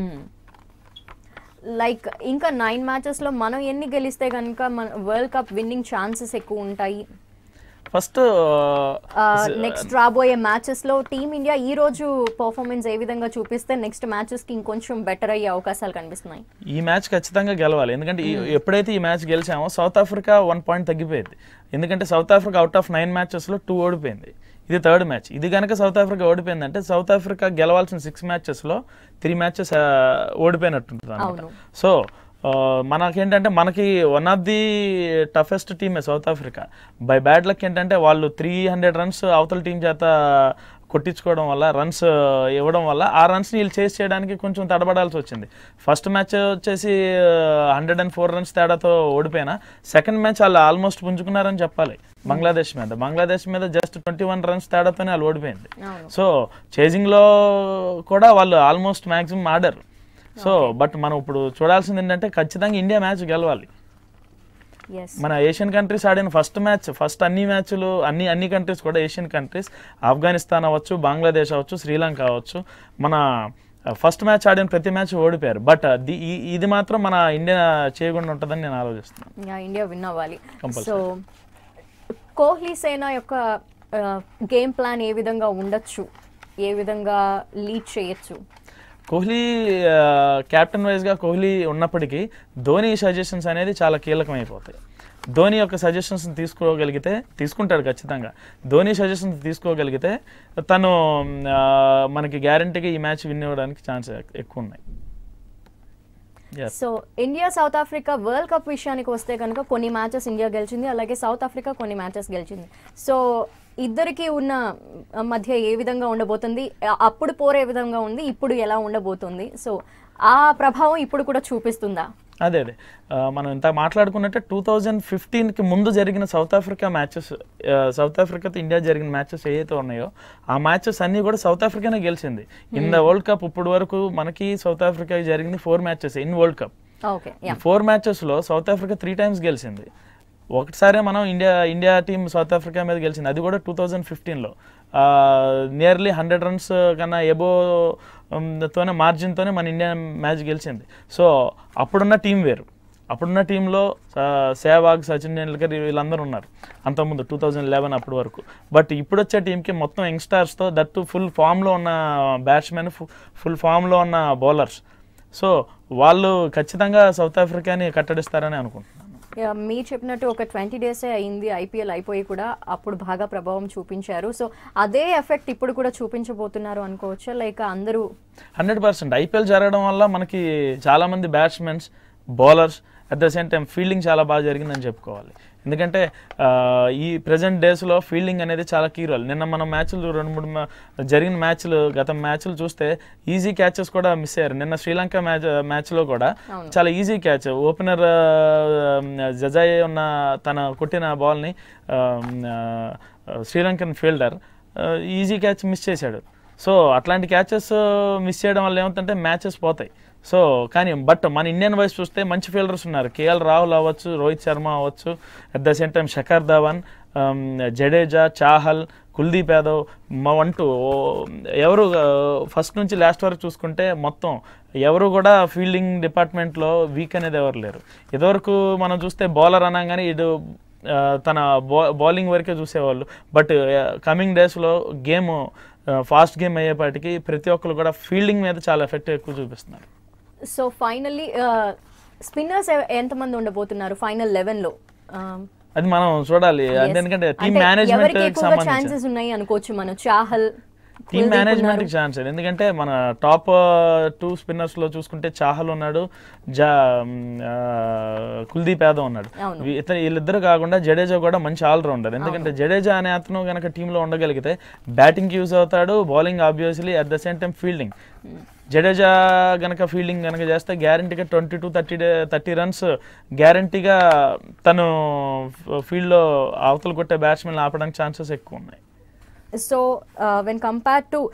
లైక్ ఇంకా నైన్ మ్యాచెస్ లో మనం ఎన్ని గెలిస్తే కనుక మన వరల్డ్ కప్ విన్నింగ్ ఛాన్సెస్ ఎక్కువ ఉంటాయి ఫస్ట్ నెక్స్ట్ రాబోయే మ్యాచెస్ లో టీమిండియా ఈ రోజు పర్ఫార్మెన్స్ ఏ విధంగా చూపిస్తే నెక్స్ట్ మ్యాచెస్ కి ఇంకొంచెం బెటర్ అయ్యే అవకాశాలు కనిపిస్తున్నాయి ఈ మ్యాచ్ ఖచ్చితంగా గెలవాలి ఎందుకంటే ఈ- ఎప్పుడైతే ఈ మ్యాచ్ గెలిచామో సౌత్ ఆఫ్రికా వన్ పాయింట్ తగ్గిపోయింది ఎందుకంటే South Africa out of nine మ్యాచెస్లో టూ ఓడిపోయింది ఇది థర్డ్ మ్యాచ్ ఇది కనుక సౌత్ ఆఫ్రికా ఓడిపోయిందంటే సౌత్ ఆఫ్రికా గెలవాల్సిన సిక్స్ మ్యాచెస్లో త్రీ మ్యాచెస్ ఓడిపోయినట్టుంటుంది అవును. అనమాట సో ఆ, మనకేంటంటే మనకి వన్ ఆఫ్ ది టఫెస్ట్ టీమే South Africa by bad luck ఏంటంటే వాళ్ళు త్రీ హండ్రెడ్ రన్స్ అవతల టీం చేత కొట్టించుకోవడం వల్ల రన్స్ ఇవ్వడం వల్ల ఆ రన్స్ని వీళ్ళు చేసి చేయడానికి కొంచెం తడబడాల్సి వచ్చింది ఫస్ట్ మ్యాచ్ వచ్చేసి హండ్రెడ్ అండ్ ఫోర్ రన్స్ తేడాతో ఓడిపోయినా సెకండ్ మ్యాచ్ వాళ్ళు ఆల్మోస్ట్ పుంజుకున్నారని చెప్పాలి బంగ్లాదేశ్ మీద బంగ్లాదేశ్ మీద జస్ట్ ట్వంటీ వన్ రన్స్ తేడాతోనే వాళ్ళు ఓడిపోయింది అవును సో చేజింగ్లో కూడా వాళ్ళు ఆల్మోస్ట్ మ్యాక్సిమం ఆడారు సో బట్ మనం ఇప్పుడు చూడాల్సింది ఏంటంటే ఖచ్చితంగా ఇండియా మ్యాచ్ గెలవాలి ఎస్ మన ఏషియన్ కంట్రీస్ ఆడిన ఫస్ట్ మ్యాచ్ ఫస్ట్ అన్ని మ్యాచ్లు అన్ని అన్ని కంట్రీస్ కూడా ఏషియన్ కంట్రీస్ ఆఫ్ఘనిస్తాన్ అవ్వచ్చు బంగ్లాదేశ్ అవ్వచ్చు శ్రీలంక అవ్వచ్చు మన ఫస్ట్ మ్యాచ్ ఆడిన ప్రతి మ్యాచ్ ఓడిపోయారు బట్ ఇది మాత్రం మన ఇండియా చేయకుండా ఉంటుందని నేను ఆలోచిస్తున్నాను యా ఇండియా విన్ అవ్వాలి Compulsory. సో కోహ్లీ సేన యొక్క గేమ్ ప్లాన్ ఏ విధంగా ఉండొచ్చు ఏ విధంగా లీడ్ చేయొచ్చు కోహ్లీ క్యాప్టెన్ వైజ్గా కోహ్లీ ఉన్నప్పటికీ ధోని సజెషన్స్ అనేది చాలా కీలకం అయిపోతాయి ధోని యొక్క సజెషన్స్ తీసుకోగలిగితే తీసుకుంటాడు ఖచ్చితంగా ధోని సజెషన్స్ తీసుకోగలిగితే తను ఆ, మనకి గ్యారంటీగా ఈ మ్యాచ్ విన్ అవ్వడానికి ఛాన్స్ ఎక్కువ ఉన్నాయి Yes. So India South Africa world cup విషయానికి వస్తే కనుక కొన్ని మ్యాచెస్ ఇండియా గెలిచింది అలాగే సౌత్ ఆఫ్రికా కొన్ని మ్యాచెస్ గెలిచింది సో ఇద్దరికి ఉన్న మధ్య ఏ విధంగా ఉండబోతుంది అ- అప్పుడు పోరు ఏ విధంగా ఉంది ఇప్పుడు ఎలా ఉండబోతుంది సో ఆ ప్రభావం ఇప్పుడు కూడా చూపిస్తుందా అదే అదే ఆ, మనం ఇంత మాట్లాడుకున్నట్టే టూ థౌజండ్ ఫిఫ్టీన్కి ముందు జరిగిన సౌత్ ఆఫ్రికా మ్యాచెస్ సౌత్ ఆఫ్రికాతో ఇండియా జరిగిన మ్యాచెస్ ఏవైతే ఉన్నాయో ఆ మ్యాచెస్ అన్నీ కూడా సౌత్ ఆఫ్రికానే గెలిచింది ఇన్ ద వరల్డ్ కప్ ఇప్పుడు వరకు మనకి సౌత్ ఆఫ్రికాకి జరిగింది four matches in world cup okay ఈ ఫోర్ మ్యాచెస్లో సౌత్ ఆఫ్రికా త్రీ టైమ్స్ గెలిచింది ఒకటిసారే మనం India India team South Africa మీద గెలిచింది అది కూడా టూ థౌజండ్ ఫిఫ్టీన్లో నియర్లీ హండ్రెడ్ రన్స్ కన్నా ఎబో తోనే మార్జిన్తోనే మన ఇండియా మ్యాచ్ గెలిచింది సో అప్పుడున్న టీం వేరు అప్పుడున్న టీంలో సేవాగ్ సచిన్ టెండూల్కర్ వీళ్ళందరూ ఉన్నారు అంతకుముందు టూ థౌజండ్ లెవెన్ అప్పటి వరకు బట్ ఇప్పుడు వచ్చే టీంకి మొత్తం యంగ్స్టార్స్తో దట్టు ఫుల్ ఫామ్లో ఉన్న బ్యాట్స్మెన్ ఫుల్ ఫామ్లో ఉన్న బౌలర్స్ సో వాళ్ళు ఖచ్చితంగా సౌత్ ఆఫ్రికాని కట్టడిస్తారని అనుకుంటున్నాను యా, మీరు చెప్పినట్టు ఒక ట్వంటీ డేసే అయింది ఐపీఎల్ అయిపోయి కూడా అప్పుడు బాగా ప్రభావం చూపించారు సో అదే ఎఫెక్ట్ ఇప్పుడు కూడా చూపించబోతున్నారు అనుకోవచ్చా లైక్ అందరూ హండ్రెడ్ పర్సెంట్ ఐపీఎల్ జరగడం వల్ల మనకి చాలామంది batsmens bowlers at the same time fielding చాలా బాగా జరిగిందని చెప్పుకోవాలి ఎందుకంటే ఆ, ఈ ప్రజెంట్ డేస్లో ఫీల్డింగ్ అనేది చాలా కీ రోల్ నిన్న మన మ్యాచ్లు రెండు మూడు మా- జరిగిన మ్యాచ్లు గత మ్యాచ్లు చూస్తే ఈజీ క్యాచెస్ కూడా మిస్ అయ్యారు నిన్న శ్రీలంక మ్యాచ్ మ్యాచ్లో కూడా అవును. చాలా ఈజీ క్యాచ్ ఓపెనర్ జజాయ్ ఉన్న తన కొట్టిన బాల్ని Sri Lankan fielder easy catch miss చేశాడు సో అట్లాంటి క్యాచెస్ మిస్ చేయడం వల్ల ఏమవుతుందంటే మ్యాచెస్ పోతాయి సో కానీ బట్ మన ఇండియన్ వైస్ చూస్తే మంచి ఫీల్డర్స్ ఉన్నారు కేఎల్ రాహుల్ అవ్వచ్చు రోహిత్ శర్మ అవ్వచ్చు at the same time Shikhar Dhawan um, Jadeja Chahal Kuldeep Yadav మా అంటూ ఎవరు ఫస్ట్ నుంచి లాస్ట్ వరకు చూసుకుంటే మొత్తం ఎవరు కూడా ఫీల్డింగ్ డిపార్ట్మెంట్లో వీక్ అనేది ఎవరు లేరు ఇదివరకు మనం చూస్తే బౌలర్ అనగానే ఇటు ఆ, తన బౌ బౌలింగ్ వరకే చూసేవాళ్ళు బట్ కమింగ్ డేస్లో గేమ్ ఫాస్ట్ గేమ్ అయ్యేపాటికి ప్రతి ఒక్కరు కూడా ఫీల్డింగ్ మీద చాలా ఎఫెక్ట్ ఎక్కువ చూపిస్తున్నారు సో ఫైనల్లీ స్పిన్నర్స్ ఎంతమంది ఉండబోతున్నారు ఫైనల్ లెవెన్ లో ఆ, అది మనం చూడాలి yes. అంటే ఎందుకంటే టీమ్ అంటే మేనేజ్మెంట్ ఎవరికి ఎక్కువగా సంబంధించి ఛాన్సెస్ ఉన్నాయి అనుకోవచ్చు మనం చాహల్ టీమ్ కుల్దీప్ మేనేజ్మెంట్ ఉన్నారు. ఛాన్స్ ఎందుకంటే మన టాప్ టూ స్పిన్నర్స్ లో చూసుకుంటే చాహల్ ఉన్నాడు జా మ్, ఆ, కుల్దీప్ యాదవ్ ఉన్నాడు అవును. వీ- ఇతను వీళ్ళిద్దరు కాకుండా జడేజా కూడా మంచి ఆల్రౌండర్ ఎందుకంటే జడేజా అనే అతను కనుక టీంలో ఉండగలిగితే బ్యాటింగ్ యూజ్ అవుతాడు bowling obviously at the same time fielding Jadeja గనక ఫీల్డింగ్ గనక చేస్తే గ్యారంటీగా twenty to thirty day thirty runs గ్యారంటీగా తను ఫీల్డ్లో అవతల కొట్టే బ్యాట్స్మెన్ ఆపడానికి ఛాన్సెస్ ఎక్కువ ఉన్నాయి so when compare to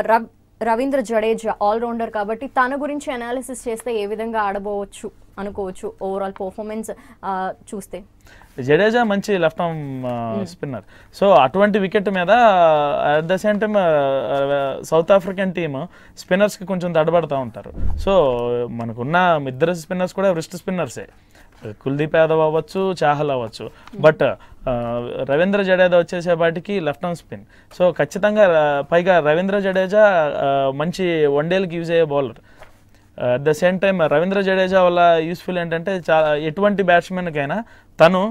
Ravindra Jadeja allrounder కాబట్టి తన గురించి అనాలిసిస్ చేస్తే ఏ విధంగా ఆడబోవచ్చు అనుకోవచ్చు ఓవరాల్ పర్ఫార్మెన్స్ చూస్తే జడేజా మంచి లెఫ్ట్ ఆర్మ్ స్పిన్నర్ సో అటువంటి వికెట్ మీద at the same time South African team స్పిన్నర్స్కి కొంచెం తడబడుతూ ఉంటారు సో మనకున్న ఇద్దరు స్పిన్నర్స్ కూడా రిస్ట్ స్పిన్నర్సే కుల్దీప్ యాదవ్ అవ్వచ్చు చాహల్ అవ్వచ్చు బట్ రవీంద్ర జడేజా వచ్చేసేపాటికి లెఫ్ట్ ఆర్మ్ స్పిన్ సో ఖచ్చితంగా ఆ, పైగా రవీంద్ర జడేజా ఆ, మంచి వన్డేలకు యూజ్ అయ్యే bowler at the same time Ravindra Jadeja వల్ల యూస్ఫుల్ ఏంటంటే చాలా ఎటువంటి బ్యాట్స్మెన్కైనా తను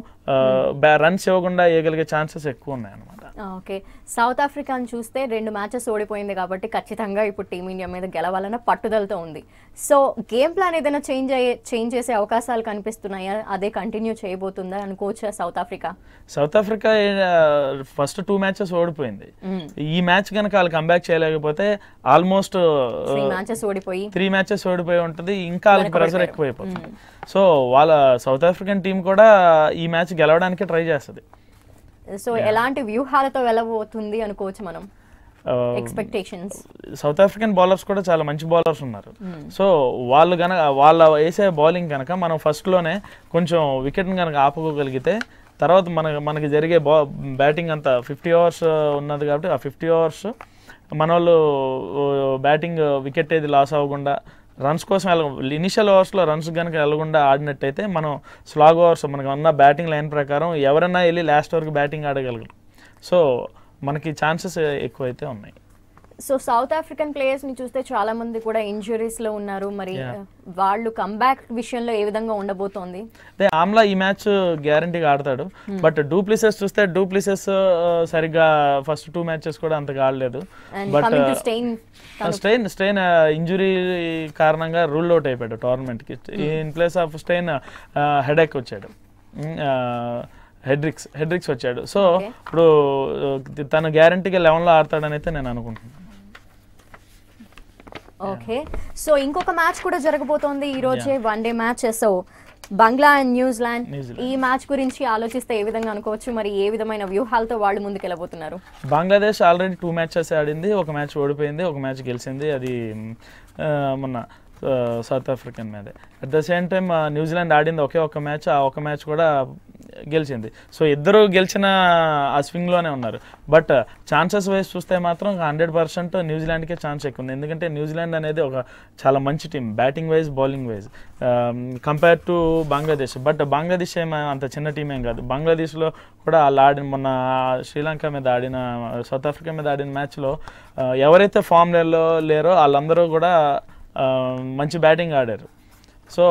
రన్స్ ఇవ్వకుండా వేయగలిగే ఛాన్సెస్ ఎక్కువ ఉన్నాయి అనమాట ఓకే సౌత్ ఆఫ్రికాని చూస్తే రెండు మ్యాచెస్ ఓడిపోయింది కాబట్టి ఖచ్చితంగా ఇప్పుడు టీమిండియా మీద గెలవాలన్న పట్టుదలతో ఉంది సో గేమ్ ప్లాన్ ఏదైనా చేంజ్ అయ్యే చేంజ్ చేసే అవకాశాలు కనిపిస్తున్నాయా అదే కంటిన్యూ చేయబోతుందా అనుకోవచ్చా South Africa South Africa first two matches ఓడిపోయింది మ్మ్. ఈ మ్యాచ్ కనుక వాళ్ళు కంబ్యాక్ చేయలేకపోతే ఆల్మోస్ట్ త్రీ మ్యాచెస్ ఓడిపోయి త్రీ మ్యాచెస్ ఓడిపోయి ఉంటుంది ఇంకా వాళ్ళకి ప్రెషర్ వెనకబడిపోయారు. ఎక్కువైపోతుంది సో వాళ్ళ సౌత్ ఆఫ్రికన్ టీం కూడా ఈ మ్యాచ్ గెలవడానికి ట్రై చేస్తుంది సో ఎలాంటి వ్యూహాలతో వెళ్ళబోతుంది అనుకోవచ్చు మనం ఎక్స్పెక్టేషన్స్ సౌత్ ఆఫ్రికన్ బౌలర్స్ కూడా చాలా మంచి బౌలర్స్ ఉన్నారు సో వాళ్ళు గనక వాళ్ళ వేసే బౌలింగ్ కనుక మనం ఫస్ట్లోనే కొంచెం వికెట్ని కనుక ఆపుకోగలిగితే తర్వాత మన మనకి జరిగే బా బ్యాటింగ్ అంతా ఫిఫ్టీ అవర్స్ ఉన్నది కాబట్టి ఆ ఫిఫ్టీ అవర్స్ మన వాళ్ళు బ్యాటింగ్ వికెట్ ఏది లాస్ అవ్వకుండా రన్స్ కోసం వెళ్ళ ఇనిషియల్ ఓవర్స్లో రన్స్ కనుక వెళ్ళకుండా ఆడినట్టయితే మనం స్లాగ్ ఓవర్స్ మనకు ఉన్న బ్యాటింగ్ లైన్ ప్రకారం ఎవరైనా వెళ్ళి లాస్ట్ వరకు బ్యాటింగ్ ఆడగలరు సో మనకి ఛాన్సెస్ ఎక్కువైతే ఉన్నాయి సో సౌత్ ఆఫ్రికన్ ప్లేయర్స్ ని చూస్తే చాలా మంది కూడా ఇంజురీస్ లో ఉన్నారు మరి Yeah. వాళ్ళు కంబ్యాక్ విషయంలో ఏ విధంగా ఉండబోతోంది అదే ఆమ్లా ఈ మ్యాచ్ గ్యారంటీగా ఆడతాడు బట్ డూప్లిసెస్ చూస్తే డూప్లిసెస్ సరిగ్గా ఫస్ట్ టూ మ్యాచెస్ కూడా అంతగా ఆడలేదు and but coming to Steyn Steyn Steyn injury కారణంగా రూల్ అవుట్ అయిపోయాడు టోర్నమెంట్కి ఇన్ ప్లేస్ ఆఫ్ స్టెయిన్ హెడేక్ వచ్చాడు హెడ్రిక్స్ హెడ్రిక్స్ వచ్చాడు సో Okay. ఇప్పుడు uh, తను గ్యారంటీగా లెవెన్లో ఆడతాడని అయితే నేను అనుకుంటున్నాను ఓకే సో ఇంకొక మ్యాచ్ కూడా జరగబోతోంది ఈ రోజే one day match so Bangla and New Zealand New Zealand. ఈ మ్యాచ్ గురించి ఆలోచిస్తే ఏ విధంగా అనుకోవచ్చు మరి ఏ విధమైన వ్యూహాలతో వాళ్ళు ముందుకెళ్ళబోతున్నారు బంగ్లాదేశ్ ఆల్రెడీ టూ మ్యాచెస్ ఆడింది ఒక మ్యాచ్ ఓడిపోయింది ఒక మ్యాచ్ గెలిచింది అది ఆ, మొన్న ఆ, సౌత్ ఆఫ్రికన్ మీదే అట్ ద సేమ్ టైం న్యూజిలాండ్ ఆడింది ఒకే ఒక మ్యాచ్ ఆ ఒక మ్యాచ్ కూడా గెలిచింది సో ఇద్దరు గెలిచిన ఆ స్వింగ్లోనే ఉన్నారు బట్ ఛాన్సెస్ వైజ్ చూస్తే మాత్రం హండ్రెడ్ పర్సెంట్ న్యూజిలాండ్కే ఛాన్స్ ఎక్కువ ఉంది ఎందుకంటే న్యూజిలాండ్ అనేది ఒక చాలా మంచి team batting wise bowling wise compare to Bangladesh but Bangladesh ఏం అంత చిన్న టీం ఏం కాదు బంగ్లాదేశ్లో కూడా వాళ్ళు ఆడిన మొన్న శ్రీలంక మీద ఆడిన సౌత్ ఆఫ్రికా మీద ఆడిన మ్యాచ్లో ఎవరైతే ఫామ్ లేరో వాళ్ళందరూ కూడా ఆ, మంచి బ్యాటింగ్ ఆడారు సో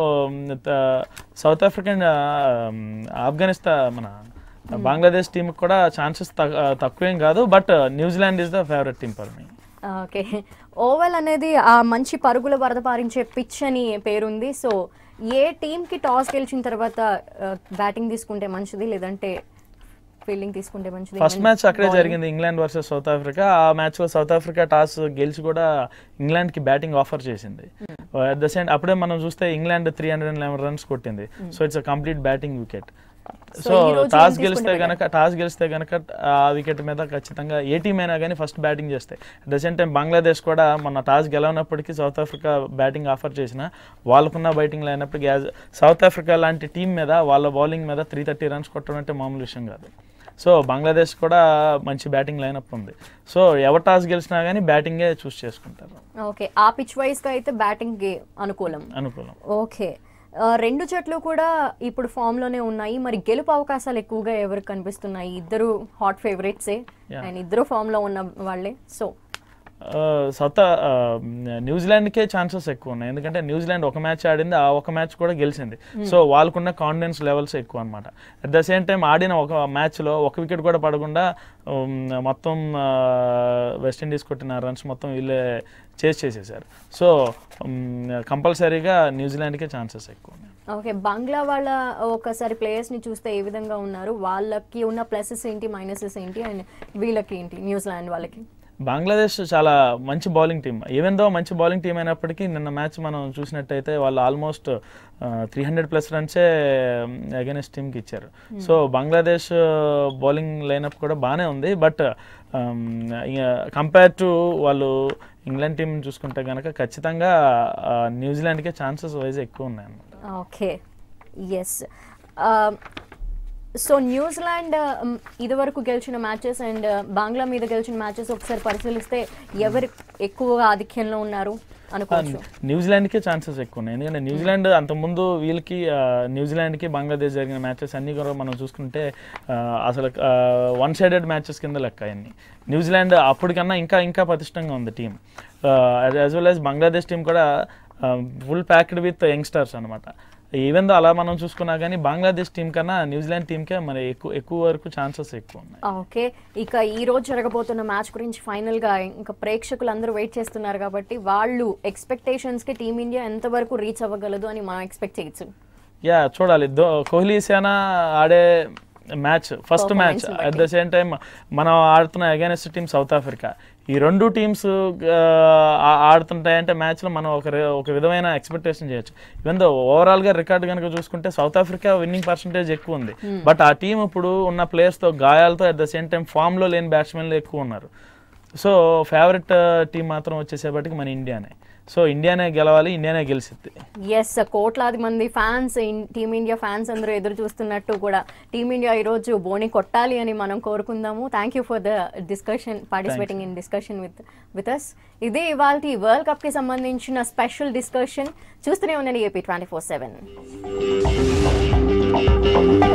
సౌత్ ఆఫ్రికన్ ఆఫ్ఘనిస్తాన్ మన బంగ్లాదేశ్ టీంకి కూడా ఛాన్సెస్ తక్కువేం కాదు but New Zealand is the favourite team for me okay Oval అనేది ఆ మంచి పరుగుల వరద పారించే పిచ్ అని పేరుంది సో ఏ టీంకి టాస్ గెలిచిన తర్వాత బ్యాటింగ్ తీసుకుంటే మంచిది లేదంటే ఫీల్డింగ్ తీసుకుంటే మంచిది ఫస్ట్ మ్యాచ్ అక్కడే జరిగింది ఇంగ్లాండ్ వర్సెస్ సౌత్ ఆఫ్రికా ఆ మ్యాచ్ లో సౌత్ ఆఫ్రికా టాస్ గెలిచి కూడా ఇంగ్లాండ్ కి బ్యాటింగ్ ఆఫర్ చేసింది అట్ ద సేమ్ అప్పుడే మనం చూస్తే ఇంగ్లాండ్ three hundred and eleven runs కొట్టింది so it's complete batting wicket So, so ఈ రోజు టాస్ ఏం గెలిస్తే తీసుకుంటే గనక టాస్ గెలిస్తే గనక ఆ వికెట్ మీద ఖచ్చితంగా ఏ టీం అయినా కానీ ఫస్ట్ బ్యాటింగ్ చేస్తాయి at the same time Bangladesh కూడా మొన్న టాస్ గెలవనప్పటికీ సౌత్ ఆఫ్రికా బ్యాటింగ్ ఆఫర్ చేసిన వాళ్ళకున్న బ్యాటింగ్ లేనప్పటికీ యాజ్ సౌత్ ఆఫ్రికా లాంటి టీం మీద వాళ్ళ బౌలింగ్ మీద త్రీ థర్టీ రన్స్ కొట్టడం అంటే మామూలు విషయం కాదు సో బంగ్లాదేశ్ కూడా మంచి బ్యాటింగ్ లైనప్ ఉంది సో ఎవరు టాస్ గెలిచినా కానీ బ్యాటింగే చూస్ చేసుకుంటారు ఓకే ఆ పిచ్ వైస్ గా అయితే బ్యాటింగ్ కి అనుకూలం అనుకూలం ఓకే ఆ, రెండు జట్లు కూడా ఇప్పుడు ఫామ్ లోనే ఉన్నాయి మరి గెలుపు అవకాశాలు ఎక్కువగా ఎవరికి కనిపిస్తున్నాయి ఇద్దరు హాట్ ఫేవరెట్సే Yeah. అండ్ ఇద్దరు ఫామ్ లో ఉన్న వాళ్ళే సో సౌత్ న్యూజిలాండ్కే ఛాన్సెస్ ఎక్కువ ఉన్నాయి ఎందుకంటే న్యూజిలాండ్ ఒక మ్యాచ్ ఆడింది ఆ ఒక మ్యాచ్ కూడా గెలిచింది సో వాళ్ళకున్న కాన్ఫిడెన్స్ లెవెల్స్ ఎక్కువ అనమాట అట్ ద సేమ్ టైం ఆడిన ఒక మ్యాచ్లో ఒక వికెట్ కూడా పడకుండా ఉమ్, మొత్తం వెస్టిండీస్ కొట్టిన రన్స్ మొత్తం వీళ్ళే చేసి చేసేసారు సో కంపల్సరీగా న్యూజిలాండ్కే ఛాన్సెస్ ఎక్కువ ఉన్నాయి ఓకే బంగ్లా వాళ్ళ ఒకసారి ప్లేయర్స్ ని చూస్తే ఏ విధంగా ఉన్నారు వాళ్ళకి ఉన్న ప్లసెస్ ఏంటి మైనసెస్ ఏంటి అండ్ వీళ్ళకి ఏంటి న్యూజిలాండ్ వాళ్ళకి బంగ్లాదేశ్ చాలా మంచి బౌలింగ్ టీం ఈవెన్ దో మంచి బౌలింగ్ టీం అయినప్పటికీ నిన్న మ్యాచ్ మనం చూసినట్టయితే వాళ్ళు ఆల్మోస్ట్ త్రీ హండ్రెడ్ ప్లస్ రన్సే అగెనిస్ట్ టీంకి ఇచ్చారు సో బంగ్లాదేశ్ బౌలింగ్ లైనప్ కూడా బాగానే ఉంది బట్ కంపేర్ టు వాళ్ళు ఇంగ్లాండ్ టీం చూసుకుంటే కనుక ఖచ్చితంగా ఆ, న్యూజిలాండ్కే ఛాన్సెస్ వైజ్ ఎక్కువ ఉన్నాయి అన్నమాట ఓకే ఎస్ సో న్యూజిలాండ్ um, ఇదివరకు గెలిచిన మ్యాచెస్ అండ్ బంగ్లా మీద గెలిచిన మ్యాచెస్ ఒకసారి పరిశీలిస్తే ఎవరు ఎక్కువగా ఆధిక్యంలో ఉన్నారు అనుకోవచ్చు న్యూజిలాండ్కే ఛాన్సెస్ ఎక్కువ ఉన్నాయి ఎందుకంటే న్యూజిలాండ్ అంతకుముందు వీళ్ళకి ఆ, న్యూజిలాండ్కి బంగ్లాదేశ్ జరిగిన మ్యాచెస్ అన్నీ కూడా మనం చూసుకుంటే ఆ, అసలు వన్ సైడెడ్ మ్యాచెస్ కింద లెక్క అన్ని న్యూజిలాండ్ అప్పటికన్నా ఇంకా ఇంకా పటిష్టంగా ఉంది team as well as Bangladesh team కూడా ఫుల్ ప్యాక్డ్ విత్ యంగ్స్టర్స్ అనమాట ఈవెన్ దో అలా మనం చూసుకున్నా కానీ బంగ్లాదేశ్ టీం కన్నా న్యూజిలాండ్ టీంకే మరి ఎక్కువ ఎక్కువ వరకు ఛాన్సెస్ ఎక్కువ ఉన్నాయి ఓకే ఇక ఈ రోజు జరగబోతున్న మ్యాచ్ గురించి ఫైనల్ గా ఇంకా ప్రేక్షకులు అందరూ వెయిట్ చేస్తున్నారు కాబట్టి వాళ్ళు ఎక్స్పెక్టేషన్స్ కి టీమిండియా ఎంతవరకు రీచ్ అవ్వగలదు అని మనం ఎక్స్పెక్ట్ చేయొచ్చు యా చూడాలి దో కోహ్లీ సేన ఆడే match first match Performance at the same time మనం ఆడుతున్న అగైనెస్ట్ టీం సౌత్ ఆఫ్రికా ఈ రెండు టీమ్స్ ఆడుతుంటాయంటే మ్యాచ్లో మనం ఒక రే- ఒక విధమైన ఎక్స్పెక్టేషన్ చేయొచ్చు ఈవెన్ దో ఓవరాల్గా రికార్డ్ కనుక చూసుకుంటే సౌత్ ఆఫ్రికా విన్నింగ్ పర్సంటేజ్ ఎక్కువ ఉంది బట్ ఆ టీం ఇప్పుడు ఉన్న ప్లేయర్స్తో గాయాలతో అట్ ద సేమ్ టైం ఫామ్లో లేని బ్యాట్స్మెన్లు ఎక్కువ ఉన్నారు సో ఫేవరెట్ టీం మాత్రం వచ్చేసేపటికి మన ఇండియానే సో ఇండియానే గెలవాలి ఇండియానే గెలిచిద్ది ఎస్ కోట్లాది మంది ఫ్యాన్స్ టీమిండియా ఫ్యాన్స్ అందరూ ఎదురు చూస్తున్నట్టు కూడా టీమిండియా ఈరోజు బోని కొట్టాలి అని మనం కోరుకుందాము thank you for the discussion participating in discussion with with us ఇదే ఇవాళ వరల్డ్ కప్కి సంబంధించిన స్పెషల్ డిస్కషన్ చూస్తూనే ఉండండి ఏపీ ట్వంటీ ఫోర్ సెవెన్